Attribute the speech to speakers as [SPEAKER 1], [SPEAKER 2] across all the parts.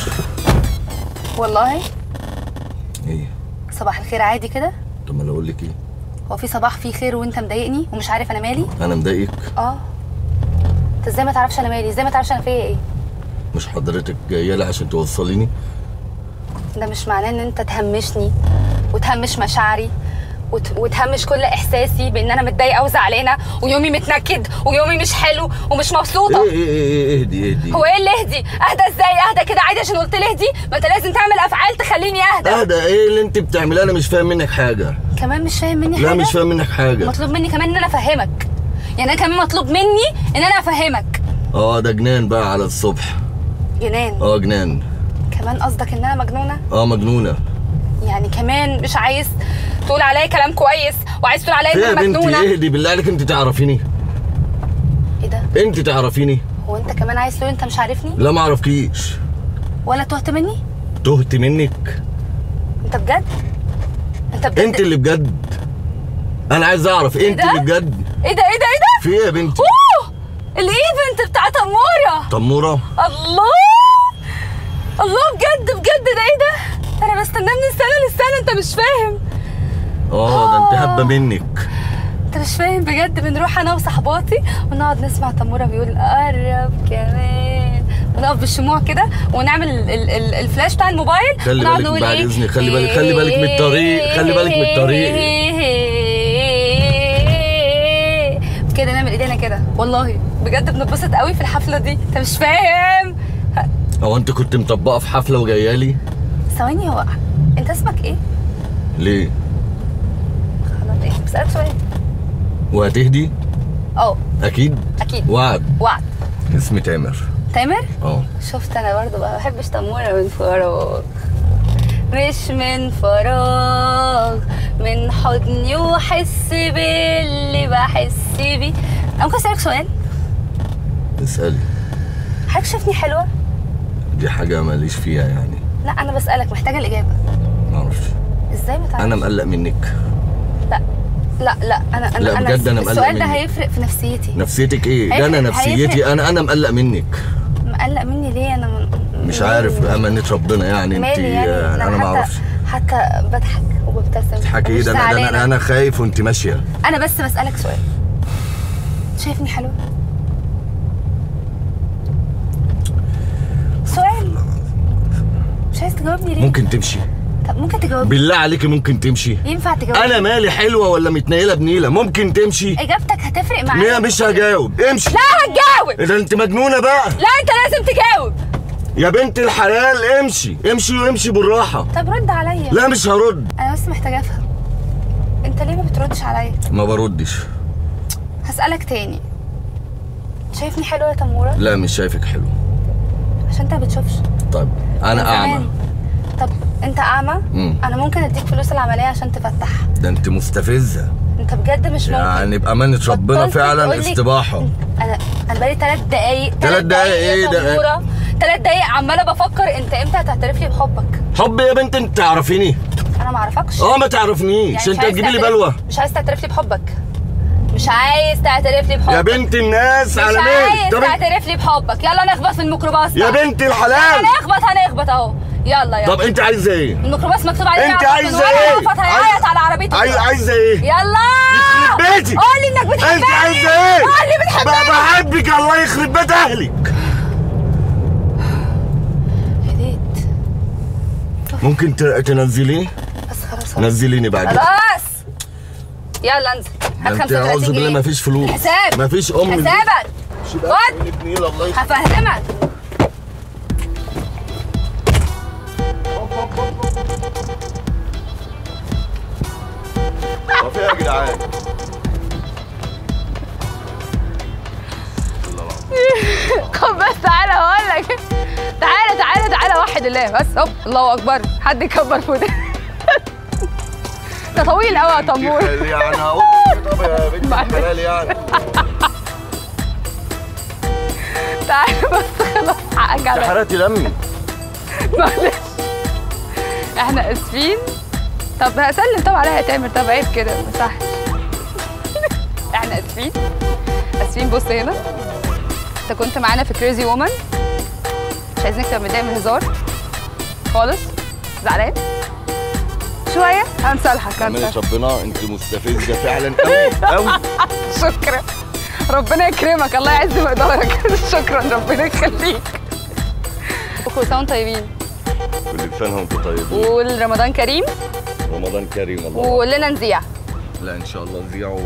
[SPEAKER 1] والله
[SPEAKER 2] ايه
[SPEAKER 1] صباح الخير عادي كده
[SPEAKER 2] طب ما انا اقول لك ايه
[SPEAKER 1] هو في صباح فيه خير وانت مضايقني ومش عارف انا مالي
[SPEAKER 2] انا مضايقك
[SPEAKER 1] اه انت ازاي ما تعرفش انا مالي ازاي ما تعرفش انا فيا ايه
[SPEAKER 2] مش حضرتك جايه لي عشان توصليني
[SPEAKER 1] ده مش معناه ان انت تهمشني وتهمش مشاعري وت... وتهمش كل احساسي بان انا متضايقه وزعلانه ويومي متنكد ويومي مش حلو ومش مبسوطه
[SPEAKER 2] ايه ايه ايه ايه اهدي اهدي
[SPEAKER 1] هو ايه اللي اهدي اهدى ازاي اهدى كده عادي عشان قلت لي اهدي ما انت لازم تعمل افعال تخليني اهدى
[SPEAKER 2] اهدى ايه اللي انت بتعمليه انا مش فاهم منك حاجه
[SPEAKER 1] كمان مش فاهم مني
[SPEAKER 2] لا
[SPEAKER 1] حاجه
[SPEAKER 2] مش فاهم منك حاجه
[SPEAKER 1] مطلوب مني كمان ان انا افهمك يعني انا كمان مطلوب مني ان انا افهمك
[SPEAKER 2] اه ده جنان بقى على الصبح
[SPEAKER 1] جنان
[SPEAKER 2] اه جنان
[SPEAKER 1] كمان قصدك ان انا مجنونه
[SPEAKER 2] اه مجنونه
[SPEAKER 1] يعني كمان مش عايز تقول عليا كلام كويس وعايز تقول عليا
[SPEAKER 2] ايه يا
[SPEAKER 1] انك
[SPEAKER 2] بنتي
[SPEAKER 1] مجنونه
[SPEAKER 2] اهدي بالله عليك انت تعرفيني
[SPEAKER 1] ايه ده
[SPEAKER 2] انت تعرفيني
[SPEAKER 1] هو انت كمان عايز تقول انت مش عارفني
[SPEAKER 2] لا ما اعرفكيش
[SPEAKER 1] ولا تهت مني
[SPEAKER 2] تهت منك
[SPEAKER 1] انت بجد انت بجد
[SPEAKER 2] انت اللي بجد انا عايز اعرف انت
[SPEAKER 1] ده؟
[SPEAKER 2] اللي بجد
[SPEAKER 1] ايه ده ايه ده ايه ده
[SPEAKER 2] في ايه يا بنتي
[SPEAKER 1] اوه الايفنت بتاع تموره
[SPEAKER 2] تموره
[SPEAKER 1] الله الله بجد بجد ده ايه ده انا بستناه من السنه للسنه انت مش فاهم
[SPEAKER 2] اه ده انت هبه منك
[SPEAKER 1] انت مش فاهم بجد بنروح انا وصحباتي ونقعد نسمع تموره بيقول قرب كمان ونقف بالشموع كده ونعمل ال ال ال الفلاش بتاع الموبايل
[SPEAKER 2] خلي
[SPEAKER 1] ونقعد
[SPEAKER 2] بالك
[SPEAKER 1] نقول
[SPEAKER 2] بعد
[SPEAKER 1] ايه
[SPEAKER 2] إذنك، خلي بالك- خلي بالك من الطريق، خلي بالك من الطريق.
[SPEAKER 1] كده نعمل ايدينا كده والله بجد بنتبسط قوي في الحفله دي انت مش فاهم
[SPEAKER 2] هو انت كنت مطبقه في حفله وجايه لي
[SPEAKER 1] ثواني هو انت اسمك ايه؟
[SPEAKER 2] ليه
[SPEAKER 1] خلاص ايه بسألك سؤال
[SPEAKER 2] وهتهدي
[SPEAKER 1] اه
[SPEAKER 2] اكيد
[SPEAKER 1] اكيد
[SPEAKER 2] وعد
[SPEAKER 1] وعد
[SPEAKER 2] اسمي تامر
[SPEAKER 1] تامر
[SPEAKER 2] اه
[SPEAKER 1] شفت انا برضه ما بحبش تموره من فراغ مش من فراغ من حضني واحس باللي بحس بيه انا ممكن اسالك سؤال
[SPEAKER 2] اسالي
[SPEAKER 1] حضرتك شايفني حلوه
[SPEAKER 2] دي حاجه ماليش فيها يعني
[SPEAKER 1] لا انا بسالك محتاجه الاجابه
[SPEAKER 2] معرفش
[SPEAKER 1] ازاي ما تعرفش
[SPEAKER 2] انا مقلق منك
[SPEAKER 1] لا لا لا انا انا
[SPEAKER 2] لا، بجد أنا مقلق
[SPEAKER 1] السؤال ده
[SPEAKER 2] منك.
[SPEAKER 1] هيفرق في نفسيتي
[SPEAKER 2] نفسيتك ايه ده انا
[SPEAKER 1] هيفرق-
[SPEAKER 2] نفسيتي
[SPEAKER 1] هيفرق.
[SPEAKER 2] انا انا مقلق منك
[SPEAKER 1] مقلق مني ليه انا م-
[SPEAKER 2] مش
[SPEAKER 1] مالي؟
[SPEAKER 2] عارف امانه ربنا يعني انت
[SPEAKER 1] مالي يعني
[SPEAKER 2] انا
[SPEAKER 1] انا
[SPEAKER 2] ما
[SPEAKER 1] حتى
[SPEAKER 2] اعرفش
[SPEAKER 1] حتى بضحك وببتسم
[SPEAKER 2] تضحكي ايه
[SPEAKER 1] ومش
[SPEAKER 2] ده انا ده
[SPEAKER 1] زعلانة.
[SPEAKER 2] انا, أنا خايف وانت ماشيه
[SPEAKER 1] انا بس بسالك سؤال شايفني حلوه سؤال مش عايز تجاوبني ليه
[SPEAKER 2] ممكن تمشي
[SPEAKER 1] طب ممكن تجاوبني
[SPEAKER 2] بالله عليكي ممكن تمشي
[SPEAKER 1] ينفع تجاوبني
[SPEAKER 2] انا مالي حلوه ولا متنيله بنيله ممكن تمشي
[SPEAKER 1] اجابتك هتفرق
[SPEAKER 2] لا
[SPEAKER 1] معايا
[SPEAKER 2] مش هجاوب امشي
[SPEAKER 1] لا هتجاوب
[SPEAKER 2] ده انت مجنونه بقى
[SPEAKER 1] لا انت لازم تجاوب
[SPEAKER 2] يا بنت الحلال امشي امشي وامشي بالراحه
[SPEAKER 1] طب رد عليا
[SPEAKER 2] لا مش هرد
[SPEAKER 1] انا بس محتاجه افهم انت ليه ما بتردش عليا
[SPEAKER 2] ما بردش
[SPEAKER 1] هسالك تاني شايفني حلوه يا تموره
[SPEAKER 2] لا مش شايفك حلو
[SPEAKER 1] عشان انت ما بتشوفش
[SPEAKER 2] طيب انا
[SPEAKER 1] من
[SPEAKER 2] اعمى
[SPEAKER 1] زمان. طب انت اعمى
[SPEAKER 2] مم.
[SPEAKER 1] انا ممكن اديك فلوس العمليه عشان تفتح
[SPEAKER 2] ده انت مستفزه
[SPEAKER 1] انت بجد مش ممكن
[SPEAKER 2] يعني بامانه ربنا
[SPEAKER 1] بطلت
[SPEAKER 2] فعلا
[SPEAKER 1] تقولي-
[SPEAKER 2] استباحه
[SPEAKER 1] انا انا بقالي ثلاث دقايق
[SPEAKER 2] تلات دقايق ايه ده؟
[SPEAKER 1] ثلاث دقايق عماله بفكر انت امتى هتعترف لي بحبك
[SPEAKER 2] حب يا بنت انت تعرفيني
[SPEAKER 1] انا ما اعرفكش
[SPEAKER 2] اه ما تعرفنيش
[SPEAKER 1] مش
[SPEAKER 2] انت
[SPEAKER 1] عايز
[SPEAKER 2] هتجيبي لي
[SPEAKER 1] تعترف-
[SPEAKER 2] بلوه
[SPEAKER 1] مش عايز تعترف لي بحبك مش عايز تعترف لي بحبك
[SPEAKER 2] يا بنت الناس
[SPEAKER 1] مش
[SPEAKER 2] على مين
[SPEAKER 1] عايز
[SPEAKER 2] طب انت-
[SPEAKER 1] تعترف لي بحبك يلا نخبط في الميكروباص
[SPEAKER 2] يا
[SPEAKER 1] بقى.
[SPEAKER 2] بنت الحلال
[SPEAKER 1] هنخبط هنخبط اهو يلا يلا
[SPEAKER 2] طب انت عايزه ايه
[SPEAKER 1] الميكروباص مكتوب عليه
[SPEAKER 2] انت
[SPEAKER 1] يعطل
[SPEAKER 2] عايزه
[SPEAKER 1] من ورا
[SPEAKER 2] ايه
[SPEAKER 1] يقف هيعيط
[SPEAKER 2] عايز-
[SPEAKER 1] على عربيته
[SPEAKER 2] عايز
[SPEAKER 1] كده.
[SPEAKER 2] عايزه ايه
[SPEAKER 1] يلا
[SPEAKER 2] يخرب بيتك
[SPEAKER 1] قول لي انك بتحبني
[SPEAKER 2] انت عايزه ايه
[SPEAKER 1] قول لي بتحبني
[SPEAKER 2] ب- بحبك الله يخرب بيت اهلك
[SPEAKER 1] هديت
[SPEAKER 2] ممكن ت- تنزليه
[SPEAKER 1] بس خلاص خلاص
[SPEAKER 2] نزليني بعد
[SPEAKER 1] خلاص يلا انزل هات
[SPEAKER 2] انت
[SPEAKER 1] 35
[SPEAKER 2] اعوذ بالله
[SPEAKER 1] جنيه.
[SPEAKER 2] ما فيش فلوس
[SPEAKER 1] حساب
[SPEAKER 2] ما فيش ام
[SPEAKER 1] حسابك خد.
[SPEAKER 2] ابن النيل الله يخرب
[SPEAKER 1] هفهمك
[SPEAKER 2] هو في ايه يا جدعان
[SPEAKER 1] خد بس تعالى اقول لك تعالى تعالى تعالى وحد الله بس هوب الله اكبر حد يكبر فوق ده طويل قوي يا تمور
[SPEAKER 2] يعني هقول طب يا بنت
[SPEAKER 1] معلش.
[SPEAKER 2] الحلال يعني
[SPEAKER 1] تعالى بس خلاص حقك عليا
[SPEAKER 2] حرقتي دمي
[SPEAKER 1] معلش احنا اسفين طب هسلم طبعا عليها تامر طب عيب كده ما يصحش احنا اسفين اسفين بص هنا انت كنت معانا في كريزي وومن مش عايزينك تبقى متضايق من الهزار خالص زعلان شويه هنصالحك
[SPEAKER 2] عمالة
[SPEAKER 1] هنصالحك
[SPEAKER 2] ربنا انت مستفزه فعلا قوي قوي
[SPEAKER 1] شكرا ربنا يكرمك الله يعز مقدارك شكرا ربنا يخليك كل سنه وانتم طيبين
[SPEAKER 2] كل سنه وانتم طيبين
[SPEAKER 1] وقول رمضان كريم
[SPEAKER 2] رمضان كريم الله
[SPEAKER 1] وقول لنا نذيع
[SPEAKER 2] لا ان شاء الله نذيعه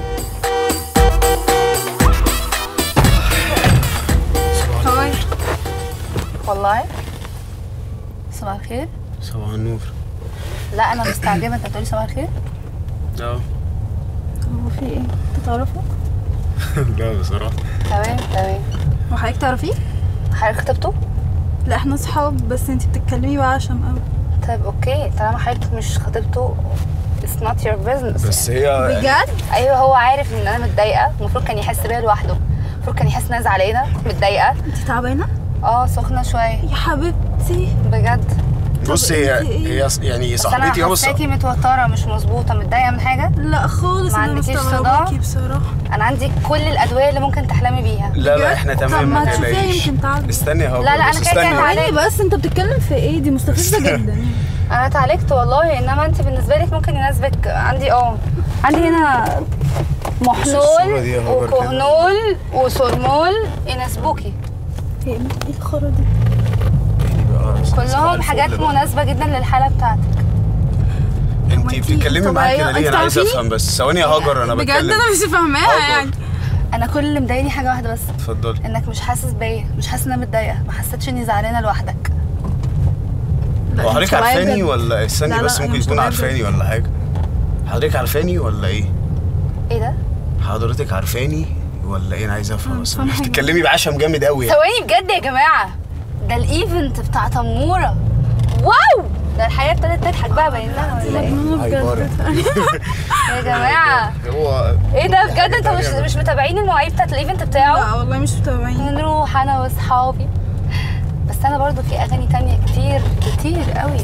[SPEAKER 1] هاي والله صباح الخير
[SPEAKER 3] صباح النور
[SPEAKER 1] لا انا مستعجبه انت بتقولي صباح الخير
[SPEAKER 3] اه
[SPEAKER 4] هو في ايه؟ انت تعرفه؟
[SPEAKER 3] لا بصراحة
[SPEAKER 1] تمام تمام
[SPEAKER 4] هو حضرتك تعرفيه؟
[SPEAKER 1] حضرتك خطبته
[SPEAKER 4] لا احنا صحاب بس انت بتتكلمي بقى عشان قوي
[SPEAKER 1] طيب اوكي طالما حضرتك مش خطيبته it's not your business
[SPEAKER 3] بس هي
[SPEAKER 4] بجد؟
[SPEAKER 1] ايوه هو عارف ان انا متضايقه المفروض كان يحس بيا لوحده المفروض كان يحس ان انا زعلانه متضايقه
[SPEAKER 4] انت تعبانه؟
[SPEAKER 1] اه سخنه شويه
[SPEAKER 4] يا حبيبتي
[SPEAKER 1] بجد
[SPEAKER 3] بص هي هي يعني
[SPEAKER 1] بس انا
[SPEAKER 3] صاحبتي اه بس
[SPEAKER 1] حاساكي متوتره مش مظبوطه متضايقه من حاجه
[SPEAKER 4] لا خالص
[SPEAKER 1] ما
[SPEAKER 4] انا
[SPEAKER 1] عندكيش
[SPEAKER 4] مستغرباكي
[SPEAKER 1] صداع؟
[SPEAKER 4] بصراحه
[SPEAKER 1] انا عندي كل الادويه اللي ممكن تحلمي بيها
[SPEAKER 3] لا لا
[SPEAKER 4] بجد؟
[SPEAKER 3] احنا
[SPEAKER 4] طب
[SPEAKER 3] تمام
[SPEAKER 4] ما
[SPEAKER 3] ما
[SPEAKER 4] تشوفيها
[SPEAKER 3] تقلقيش
[SPEAKER 4] يمكن تعالجي.
[SPEAKER 3] استني اهو
[SPEAKER 1] لا، لا،
[SPEAKER 3] بس
[SPEAKER 1] أنا كده كده
[SPEAKER 3] استني.
[SPEAKER 1] تعالى.
[SPEAKER 4] ثواني بس انت بتتكلم في ايه دي مستفزه جدا
[SPEAKER 1] انا اتعالجت والله انما انت بالنسبه لك ممكن يناسبك عندي اه عندي هنا
[SPEAKER 3] الصورة دي يا
[SPEAKER 1] محلول
[SPEAKER 3] هاجر كده.
[SPEAKER 1] وكهنول وسورمول يناسبوكي
[SPEAKER 4] ايه ايه الخرا دي
[SPEAKER 3] يعني بقى صباح
[SPEAKER 1] كلهم
[SPEAKER 3] الفل
[SPEAKER 1] حاجات
[SPEAKER 3] بقى.
[SPEAKER 1] مناسبه جدا للحاله بتاعتك
[SPEAKER 3] انت
[SPEAKER 4] هو انتي
[SPEAKER 3] بتتكلمي معايا كده
[SPEAKER 4] طبيعية؟
[SPEAKER 3] ليه
[SPEAKER 4] انت
[SPEAKER 3] انا عايز
[SPEAKER 4] تعرفيني؟
[SPEAKER 3] افهم بس ثواني يا هاجر انا
[SPEAKER 4] بجد
[SPEAKER 3] بتكلم
[SPEAKER 4] انا مش فاهماها
[SPEAKER 3] هاجر.
[SPEAKER 4] يعني
[SPEAKER 1] انا كل اللي مضايقني حاجه واحده بس
[SPEAKER 3] اتفضلي
[SPEAKER 1] انك مش حاسس بيا مش حاسس ان انا متضايقه ما حسيتش اني زعلانه لوحدك
[SPEAKER 4] لا،
[SPEAKER 3] هو
[SPEAKER 4] انت
[SPEAKER 3] حضرتك
[SPEAKER 4] طبيعية
[SPEAKER 3] عارفاني
[SPEAKER 4] بجد.
[SPEAKER 3] ولا استني
[SPEAKER 4] لا، لا،
[SPEAKER 3] بس
[SPEAKER 4] انا
[SPEAKER 3] ممكن
[SPEAKER 4] مش
[SPEAKER 3] تكون
[SPEAKER 4] طبيعية
[SPEAKER 3] عارفاني ولا حاجة حضرتك عارفاني ولا ايه
[SPEAKER 1] ايه ده
[SPEAKER 3] حضرتك عارفاني ولا ايه انا عايز افهم
[SPEAKER 4] أنا
[SPEAKER 3] بس
[SPEAKER 4] مش فاهمة حاجة.
[SPEAKER 3] بتتكلمي بعشم جامد قوي يعني.
[SPEAKER 1] ثواني بجد يا جماعه ده الايفنت بتاع تموره واو ده الحياه ابتدت تضحك بقى باينها ولا ايه
[SPEAKER 4] مجنونة
[SPEAKER 3] هايبرة.
[SPEAKER 4] بجد
[SPEAKER 1] يا جماعه
[SPEAKER 3] هو
[SPEAKER 1] ايه ده بجد انتوا مش مش متابعين المواعيد بتاعت الايفنت بتاعه
[SPEAKER 4] لا والله مش متابعين
[SPEAKER 1] نروح انا واصحابي بس انا برضو في اغاني تانية كتير كتير قوي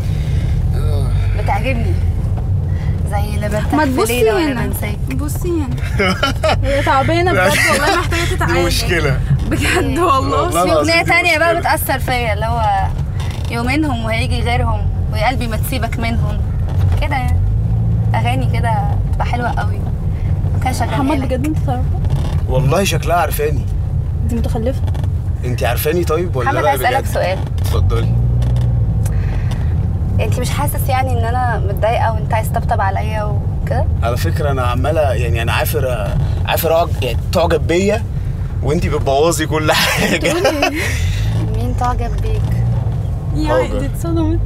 [SPEAKER 1] بتعجبني زي اللي برتاح
[SPEAKER 4] ما
[SPEAKER 1] في
[SPEAKER 4] تبصي
[SPEAKER 1] ليلة وانا
[SPEAKER 4] هنا
[SPEAKER 1] بنساك
[SPEAKER 4] بصي هنا هي تعبانه بجد والله محتاجه
[SPEAKER 3] دي
[SPEAKER 4] تتعالج
[SPEAKER 3] مشكلة
[SPEAKER 4] بجد
[SPEAKER 3] والله
[SPEAKER 4] والله
[SPEAKER 1] في
[SPEAKER 3] العظيم
[SPEAKER 1] اغنية
[SPEAKER 3] دي
[SPEAKER 1] تانية بقى
[SPEAKER 3] مشكلة.
[SPEAKER 1] بتأثر فيا اللي هو يومينهم وهيجي غيرهم ويا قلبي ما تسيبك منهم كده يعني اغاني كده بتبقى حلوة قوي كان شغال
[SPEAKER 4] محمد بجد انت تعرفه
[SPEAKER 3] والله شكلها عارفاني
[SPEAKER 4] دي متخلفه
[SPEAKER 3] انت عارفاني طيب ولا
[SPEAKER 1] محمد
[SPEAKER 3] لا
[SPEAKER 1] هسألك
[SPEAKER 3] بجد
[SPEAKER 1] سؤال
[SPEAKER 3] اتفضلي
[SPEAKER 1] انت مش حاسس يعني ان انا متضايقة وانت عايز تطبطب عليا وكده
[SPEAKER 3] على فكره انا عماله يعني انا عافر عافر أعج- يعني تعجب بيا وانت بتبوظي كل حاجه
[SPEAKER 1] مين تعجب بيك
[SPEAKER 4] يا
[SPEAKER 3] هاجر.
[SPEAKER 4] دي اتصدمت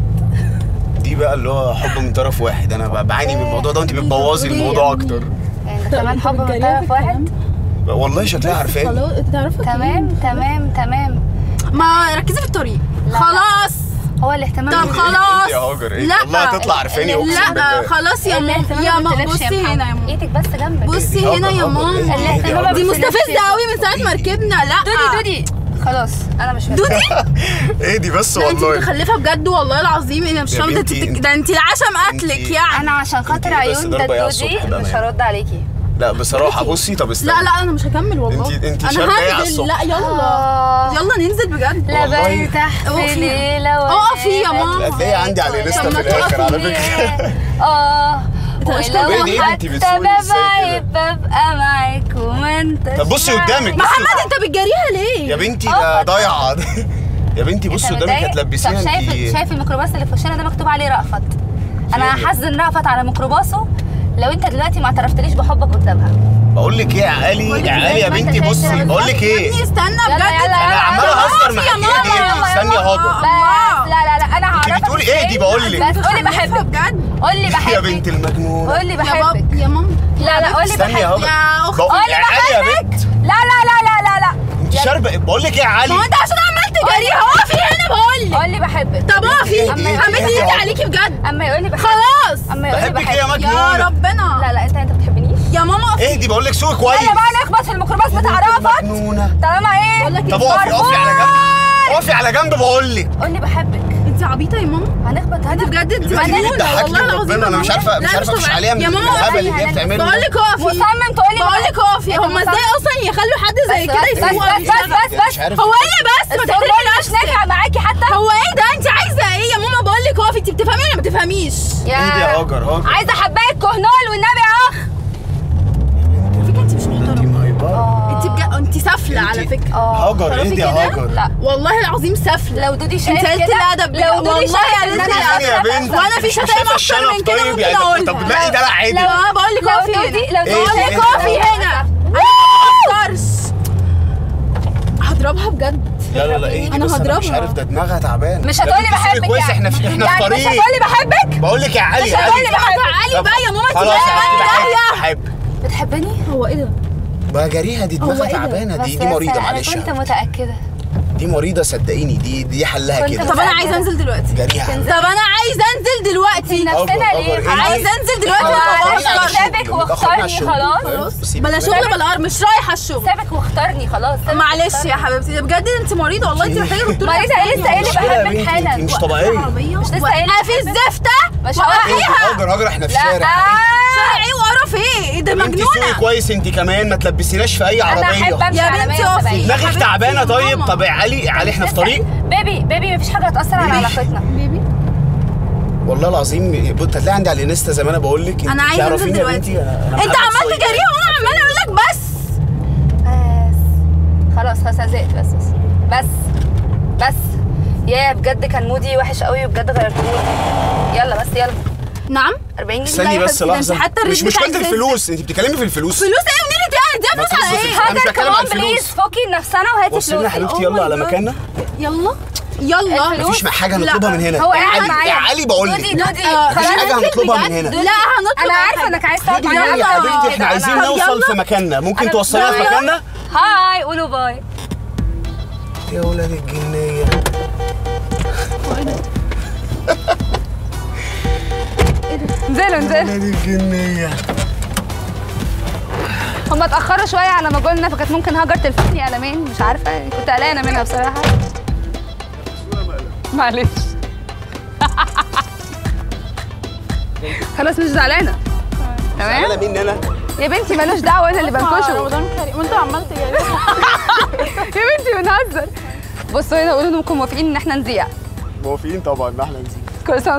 [SPEAKER 3] دي بقى اللي هو حب من طرف واحد انا ب- بعاني من الموضوع ده وانت
[SPEAKER 4] انت
[SPEAKER 3] بتبوظي
[SPEAKER 4] بتقولي
[SPEAKER 3] الموضوع
[SPEAKER 4] يعني-
[SPEAKER 3] اكتر
[SPEAKER 1] يعني ده كمان حب من طرف واحد
[SPEAKER 3] والله شكلها عارفاني
[SPEAKER 4] خلاص انت تعرفه
[SPEAKER 1] تمام تمام تمام
[SPEAKER 4] ما ركزي في الطريق
[SPEAKER 1] لا.
[SPEAKER 4] خلاص
[SPEAKER 1] هو الاهتمام
[SPEAKER 4] طب
[SPEAKER 1] بيك-
[SPEAKER 4] خلاص
[SPEAKER 3] انت يا هاجر ايه
[SPEAKER 4] لا.
[SPEAKER 3] والله هتطلع عارفاني اقسم
[SPEAKER 4] لا
[SPEAKER 3] بالله
[SPEAKER 4] خلاص يا ماما
[SPEAKER 1] الاهتمام
[SPEAKER 4] يا
[SPEAKER 1] ما
[SPEAKER 4] ماما
[SPEAKER 1] بيختلفش
[SPEAKER 4] بصي
[SPEAKER 1] محمد.
[SPEAKER 4] هنا يا ماما
[SPEAKER 1] ايدك بس جنبك
[SPEAKER 4] بصي
[SPEAKER 3] هاجر،
[SPEAKER 4] هنا يا
[SPEAKER 3] هاجر،
[SPEAKER 4] ماما
[SPEAKER 3] ايه دي؟
[SPEAKER 1] الاهتمام
[SPEAKER 3] ايه
[SPEAKER 1] ما
[SPEAKER 3] دي؟
[SPEAKER 4] دي
[SPEAKER 1] بيختلفش.
[SPEAKER 4] مستفزه قوي من ساعه ما ركبنا لا
[SPEAKER 1] دودي دودي خلاص انا مش
[SPEAKER 4] دودي
[SPEAKER 3] ايه دي بس
[SPEAKER 4] لا انت
[SPEAKER 3] والله
[SPEAKER 4] متخلفه بجد والله العظيم انا مش
[SPEAKER 3] يا
[SPEAKER 4] فاهمه ده
[SPEAKER 3] بنتي،
[SPEAKER 4] انت
[SPEAKER 3] انت-
[SPEAKER 4] ده انت العشم قتلك
[SPEAKER 3] انت-
[SPEAKER 4] يعني
[SPEAKER 1] انا عشان خاطر
[SPEAKER 3] انتي بس
[SPEAKER 1] عيون
[SPEAKER 3] ضربة يا
[SPEAKER 1] دودي
[SPEAKER 3] الصبح ده
[SPEAKER 1] مش
[SPEAKER 3] انا.
[SPEAKER 1] هرد عليكي
[SPEAKER 3] لا بصراحه بصي طب استني
[SPEAKER 4] لا لا انا مش هكمل والله
[SPEAKER 3] انت- انت
[SPEAKER 4] انا
[SPEAKER 3] شاربة ايه على
[SPEAKER 4] هنزل
[SPEAKER 3] الصبح؟
[SPEAKER 4] لا يلا
[SPEAKER 1] آه.
[SPEAKER 4] يلا ننزل بجد
[SPEAKER 1] لا
[SPEAKER 3] والله.
[SPEAKER 1] برتاح في
[SPEAKER 4] اقفي.
[SPEAKER 1] ليلة
[SPEAKER 4] اقفي يا
[SPEAKER 1] وأنا
[SPEAKER 4] ماما.
[SPEAKER 3] هتلاقي عندي على لسته
[SPEAKER 4] طب
[SPEAKER 3] في
[SPEAKER 4] ما
[SPEAKER 3] الاخر على
[SPEAKER 1] تقفي.
[SPEAKER 3] فكره
[SPEAKER 1] اه
[SPEAKER 4] انت مش
[SPEAKER 1] ولو
[SPEAKER 3] ايه دي؟ انت
[SPEAKER 1] حتى
[SPEAKER 3] بتسوقي ازاي
[SPEAKER 1] ببعد ببقى معاك وما انت
[SPEAKER 3] طب بصي قدامك، بصي.
[SPEAKER 4] محمد انت بتجريها ليه
[SPEAKER 3] يا بنتي
[SPEAKER 1] اه،
[SPEAKER 3] ده
[SPEAKER 1] اتفضل.
[SPEAKER 3] ضايعه يا بنتي بصي قدامك هتلبسيها
[SPEAKER 1] طب شايف
[SPEAKER 3] انت
[SPEAKER 1] شايف الميكروباص اللي في وشنا ده مكتوب عليه رأفت انا
[SPEAKER 3] فين؟
[SPEAKER 1] هحزن رأفت على ميكروباصه لو انت دلوقتي ما اعترفتليش بحبك قدامها
[SPEAKER 3] بقول لك ايه يا علي يا علي يا
[SPEAKER 1] ما انت
[SPEAKER 3] بنتي
[SPEAKER 1] شايف
[SPEAKER 3] بصي
[SPEAKER 1] كده
[SPEAKER 3] بقول لك
[SPEAKER 4] يا
[SPEAKER 3] ايه
[SPEAKER 4] ابني استنى
[SPEAKER 1] يلا،
[SPEAKER 4] بجد
[SPEAKER 1] يلا،
[SPEAKER 3] انا
[SPEAKER 1] يلا،
[SPEAKER 3] عمال
[SPEAKER 1] يلا،
[SPEAKER 3] اهزر
[SPEAKER 1] يلا،
[SPEAKER 3] معاكي
[SPEAKER 1] يلا،
[SPEAKER 3] ايه
[SPEAKER 1] يلا،
[SPEAKER 3] دي استني يا
[SPEAKER 1] يلا.
[SPEAKER 3] هاجر
[SPEAKER 1] بس لا لا لا انا
[SPEAKER 3] انت
[SPEAKER 1] هعرفك
[SPEAKER 3] بتقولي ايه دي بقول لك
[SPEAKER 1] بس قولي بحبك
[SPEAKER 4] بجد
[SPEAKER 1] قولي بحبك
[SPEAKER 3] يا بنت المجنونه
[SPEAKER 1] قولي
[SPEAKER 4] يا
[SPEAKER 1] بحبك
[SPEAKER 4] بابا يا ماما
[SPEAKER 1] لا لا قولي
[SPEAKER 3] استني يا
[SPEAKER 1] بحبك
[SPEAKER 3] هاجر
[SPEAKER 4] يا اختي
[SPEAKER 3] بقول-
[SPEAKER 1] قولي
[SPEAKER 3] يا علي يا
[SPEAKER 1] بحبك
[SPEAKER 3] بنت
[SPEAKER 1] لا لا لا لا لا لا
[SPEAKER 3] انت شاربه بقول لك ايه يا علي
[SPEAKER 4] ما هو انت عشان عمال تجريها اقفي هنا بقول لك
[SPEAKER 1] قولي بحبك
[SPEAKER 4] طب اقفي
[SPEAKER 3] اهدي،
[SPEAKER 4] عمال
[SPEAKER 3] اهدي،
[SPEAKER 4] ايدي
[SPEAKER 3] اهدي.
[SPEAKER 4] عليكي بجد
[SPEAKER 1] اما يقولي بحبك
[SPEAKER 4] خلاص
[SPEAKER 1] اما يقولي
[SPEAKER 3] بحبك ايه يا
[SPEAKER 1] بحبك
[SPEAKER 4] يا
[SPEAKER 3] مجنونه
[SPEAKER 4] ربنا
[SPEAKER 1] لا لا انت انت بتحبنيش
[SPEAKER 4] يا ماما اقفي
[SPEAKER 3] اهدي بقول لك سوقي كويس
[SPEAKER 1] يلا بقى نخبط في الميكروباص بتاع رأفت
[SPEAKER 3] مجنونه
[SPEAKER 1] طالما ايه
[SPEAKER 4] بقول لك
[SPEAKER 3] طب اقفي اقفي على جنب اقفي على جنب بقول لك
[SPEAKER 1] قولي بحبك
[SPEAKER 4] انت عبيطه يا ماما
[SPEAKER 1] هنخبط
[SPEAKER 4] انت
[SPEAKER 1] هنا
[SPEAKER 4] بجد انت
[SPEAKER 3] البنت دي
[SPEAKER 4] مجنونه
[SPEAKER 3] بتضحكني
[SPEAKER 4] والله العظيم
[SPEAKER 3] ربنا،
[SPEAKER 4] يا
[SPEAKER 3] انا مش
[SPEAKER 4] ماما.
[SPEAKER 3] عارفة- مش
[SPEAKER 4] لا،
[SPEAKER 3] عارفة امشي
[SPEAKER 4] طبيعي.
[SPEAKER 3] عليها من
[SPEAKER 4] يا ماما
[SPEAKER 3] الهبل اللي
[SPEAKER 4] اقفي.
[SPEAKER 3] هي بتعمله
[SPEAKER 4] بقول لك اقفي
[SPEAKER 1] مصمم تقولي
[SPEAKER 4] بقول لك اقفي
[SPEAKER 1] انت
[SPEAKER 4] هم
[SPEAKER 1] مصمم؟
[SPEAKER 4] ازاي اصلا يخلوا حد زي
[SPEAKER 1] بس
[SPEAKER 4] كده
[SPEAKER 1] بس
[SPEAKER 4] يسوق
[SPEAKER 1] بس بس بس
[SPEAKER 3] مش عارف
[SPEAKER 4] هو ايه بس ما
[SPEAKER 1] السورمول
[SPEAKER 4] تقولي
[SPEAKER 1] مش نافع معاكي حتى
[SPEAKER 4] هو ايه ده انت عايزه ايه يا ماما بقول كوفي انت بتفهمي ولا ما بتفهميش
[SPEAKER 3] اهدي يا هاجر هاجر
[SPEAKER 1] عايزه حبايه كهنول والنبي يا اخ
[SPEAKER 4] فكرة انت مش محترمه
[SPEAKER 3] انت مهيبره
[SPEAKER 4] انت بجد انت سافله على
[SPEAKER 3] انت-
[SPEAKER 4] فكره
[SPEAKER 3] هاجر
[SPEAKER 4] تعرفي
[SPEAKER 3] اهدي يا
[SPEAKER 4] كده؟
[SPEAKER 3] هاجر
[SPEAKER 1] لا
[SPEAKER 4] والله العظيم سافله
[SPEAKER 1] لو دودي شايف
[SPEAKER 4] انت قلت
[SPEAKER 1] كده
[SPEAKER 4] الادب
[SPEAKER 1] لو دودي
[SPEAKER 4] والله
[SPEAKER 1] شايف
[SPEAKER 4] قلت
[SPEAKER 1] ان انا
[SPEAKER 3] يعني يا بنت
[SPEAKER 4] وانا في
[SPEAKER 3] مش
[SPEAKER 4] شتايم
[SPEAKER 3] شايفة
[SPEAKER 4] اكتر
[SPEAKER 3] الشنب
[SPEAKER 4] من كده
[SPEAKER 3] طيب
[SPEAKER 4] ممكن
[SPEAKER 3] يعني
[SPEAKER 4] اقولها
[SPEAKER 3] طب لا ده عادي
[SPEAKER 4] لو انا بقول لك
[SPEAKER 1] لو
[SPEAKER 4] كوفي
[SPEAKER 1] دودي
[SPEAKER 4] هنا
[SPEAKER 1] لو
[SPEAKER 3] ايه
[SPEAKER 1] دودي
[SPEAKER 3] ايه
[SPEAKER 4] كوفي هنا انا ما بقدرش هضربها بجد
[SPEAKER 3] لا لا لا ايه
[SPEAKER 4] أنا
[SPEAKER 3] بس انا مش
[SPEAKER 4] هضربها.
[SPEAKER 3] عارف ده دماغها تعبان
[SPEAKER 1] مش
[SPEAKER 3] ده
[SPEAKER 1] هتقولي
[SPEAKER 3] بنت سوري
[SPEAKER 1] بحبك
[SPEAKER 3] كويس
[SPEAKER 1] يعني.
[SPEAKER 3] احنا في احنا
[SPEAKER 1] يعني
[SPEAKER 3] في
[SPEAKER 1] مش
[SPEAKER 3] طريق
[SPEAKER 1] هتقولي بحبك
[SPEAKER 3] بقول لك يا علي
[SPEAKER 1] مش
[SPEAKER 3] علي
[SPEAKER 1] هتقولي بحبك.
[SPEAKER 4] علي بقى يا ماما انت
[SPEAKER 3] خلاص يا
[SPEAKER 4] بقى
[SPEAKER 3] حبيبي
[SPEAKER 4] داهية.
[SPEAKER 3] بحب
[SPEAKER 1] بتحبني
[SPEAKER 4] هو ايه ده
[SPEAKER 3] بقى جريها دي
[SPEAKER 4] هو
[SPEAKER 3] دماغها
[SPEAKER 4] ايه ده؟
[SPEAKER 3] تعبانه
[SPEAKER 1] بس
[SPEAKER 3] دي دي
[SPEAKER 1] يا
[SPEAKER 3] مريضه
[SPEAKER 1] سلام،
[SPEAKER 3] معلش
[SPEAKER 1] انا كنت متاكده
[SPEAKER 3] دي مريضه صدقيني دي دي حلها
[SPEAKER 1] كنت
[SPEAKER 3] كده
[SPEAKER 4] طب انا عايزه انزل دلوقتي
[SPEAKER 3] جريها
[SPEAKER 4] طب انا عايزه انزل دلوقتي
[SPEAKER 1] نفسنا
[SPEAKER 3] أجر،
[SPEAKER 1] ليه
[SPEAKER 3] أجر.
[SPEAKER 4] عايزه انزل دلوقتي
[SPEAKER 1] هو
[SPEAKER 4] وأبقى
[SPEAKER 1] عايز
[SPEAKER 4] بفطر.
[SPEAKER 1] سابك واختارني خلاص
[SPEAKER 4] بلا شغل بلا قرف مش رايحه الشغل
[SPEAKER 1] سابك واختارني خلاص سابك
[SPEAKER 4] معلش
[SPEAKER 1] واختارني.
[SPEAKER 4] يا حبيبتي بجد انت مريضه والله انت محتاجه دكتور
[SPEAKER 1] مريضة ايه لسه قايل لي
[SPEAKER 3] مشكلة يا
[SPEAKER 1] بحبك
[SPEAKER 3] بنتي،
[SPEAKER 1] حالا
[SPEAKER 3] انت مش طبيعيه
[SPEAKER 4] عربيه
[SPEAKER 1] مش لسه قايل
[SPEAKER 4] وقفي الزفته
[SPEAKER 1] مش
[SPEAKER 4] وقفيها
[SPEAKER 3] هاجر هاجر احنا في
[SPEAKER 1] لا
[SPEAKER 3] الشارع
[SPEAKER 4] شارع ايه وقرف ايه ده
[SPEAKER 3] انت سوقي
[SPEAKER 4] مجنونه
[SPEAKER 3] كويس انت كمان ما تلبسيناش في اي
[SPEAKER 1] انا احب
[SPEAKER 3] عربيه
[SPEAKER 1] امشي
[SPEAKER 4] يا
[SPEAKER 1] على
[SPEAKER 4] بنتي
[SPEAKER 1] 170
[SPEAKER 4] اقفي.
[SPEAKER 3] دماغك
[SPEAKER 4] حبيبتي
[SPEAKER 3] تعبانه
[SPEAKER 4] يا
[SPEAKER 3] طيب
[SPEAKER 4] ماما.
[SPEAKER 3] طب يا علي يا علي احنا في طريق
[SPEAKER 1] بيبي بيبي مفيش حاجه هتاثر على
[SPEAKER 3] بيبي.
[SPEAKER 1] علاقتنا
[SPEAKER 4] بيبي
[SPEAKER 3] والله العظيم بص هتلاقي عندي على الانستا زي ما انا بقول لك
[SPEAKER 4] انا عايزه انزل دلوقتي انت عمال تجريها وانا عماله اقول لك بس
[SPEAKER 1] بس خلاص خلاص أنا زهقت بس بس بس بس يا بجد كان مودي وحش قوي وبجد غيرتهولي يلا بس يلا
[SPEAKER 4] نعم
[SPEAKER 1] 40 جنيه
[SPEAKER 3] استني
[SPEAKER 4] يا
[SPEAKER 3] بس
[SPEAKER 4] حبيبتي، ده
[SPEAKER 3] لحظه
[SPEAKER 4] انت حتى
[SPEAKER 3] مش
[SPEAKER 4] الريت
[SPEAKER 3] مشكله
[SPEAKER 4] بتاعك
[SPEAKER 3] الفلوس انت بتتكلمي في الفلوس
[SPEAKER 4] فلوس ايه منين انت قاعد
[SPEAKER 3] ما
[SPEAKER 4] فلوس على
[SPEAKER 3] فلوس
[SPEAKER 4] ايه
[SPEAKER 3] أنا مش
[SPEAKER 1] هاجر
[SPEAKER 3] بتكلم على
[SPEAKER 1] كمان بليز
[SPEAKER 3] الفلوس.
[SPEAKER 1] فوقي نفسنا وهاتي
[SPEAKER 3] بصي لنا يا
[SPEAKER 1] فلوسي
[SPEAKER 3] حبيبتي
[SPEAKER 4] Oh
[SPEAKER 3] يلا
[SPEAKER 4] my
[SPEAKER 3] على
[SPEAKER 4] God.
[SPEAKER 3] مكاننا
[SPEAKER 4] يلا يلا
[SPEAKER 1] الفلوس؟
[SPEAKER 3] مفيش حاجه
[SPEAKER 4] لا.
[SPEAKER 3] هنطلبها من هنا
[SPEAKER 1] هو
[SPEAKER 3] يا
[SPEAKER 1] قاعد
[SPEAKER 3] علي
[SPEAKER 1] معايا
[SPEAKER 3] يا علي بقول
[SPEAKER 1] دودي
[SPEAKER 3] لك
[SPEAKER 1] دودي
[SPEAKER 4] آه،
[SPEAKER 3] مفيش
[SPEAKER 1] خلاص
[SPEAKER 3] حاجة
[SPEAKER 4] هننزل
[SPEAKER 3] هنطلبها من
[SPEAKER 4] بجد.
[SPEAKER 3] هنا.
[SPEAKER 4] لا هنطلب
[SPEAKER 1] انا عارفه
[SPEAKER 4] حاجة.
[SPEAKER 1] انك عايز تقعد
[SPEAKER 3] دودي
[SPEAKER 1] معايا
[SPEAKER 3] يا حبيبتي احنا
[SPEAKER 1] أنا-
[SPEAKER 3] عايزين
[SPEAKER 1] أنا-
[SPEAKER 3] نوصل
[SPEAKER 4] يلا.
[SPEAKER 3] في مكاننا ممكن
[SPEAKER 1] أنا-
[SPEAKER 3] توصلنا في
[SPEAKER 4] يلا.
[SPEAKER 3] مكاننا
[SPEAKER 1] هاي قولوا باي
[SPEAKER 3] يا ولاد الجنيه
[SPEAKER 1] انزلوا انزلوا
[SPEAKER 3] ولاد الجنيه
[SPEAKER 1] هم اتاخروا شويه على ما قلنا فكانت ممكن هاجر تلفتني قلمين مش عارفه يعني كنت قلقانه منها بصراحه معلش خلاص مش زعلانه تمام
[SPEAKER 3] انا مين انا
[SPEAKER 1] يا بنتي مالوش دعوه انا اللي بنكشه
[SPEAKER 4] رمضان كريم وانت عمال تجري
[SPEAKER 1] يا بنتي بنهزر بصوا هنا قولوا انكم موافقين ان احنا نذيع
[SPEAKER 3] موافقين طبعا ان احنا نزيد
[SPEAKER 1] كل سنه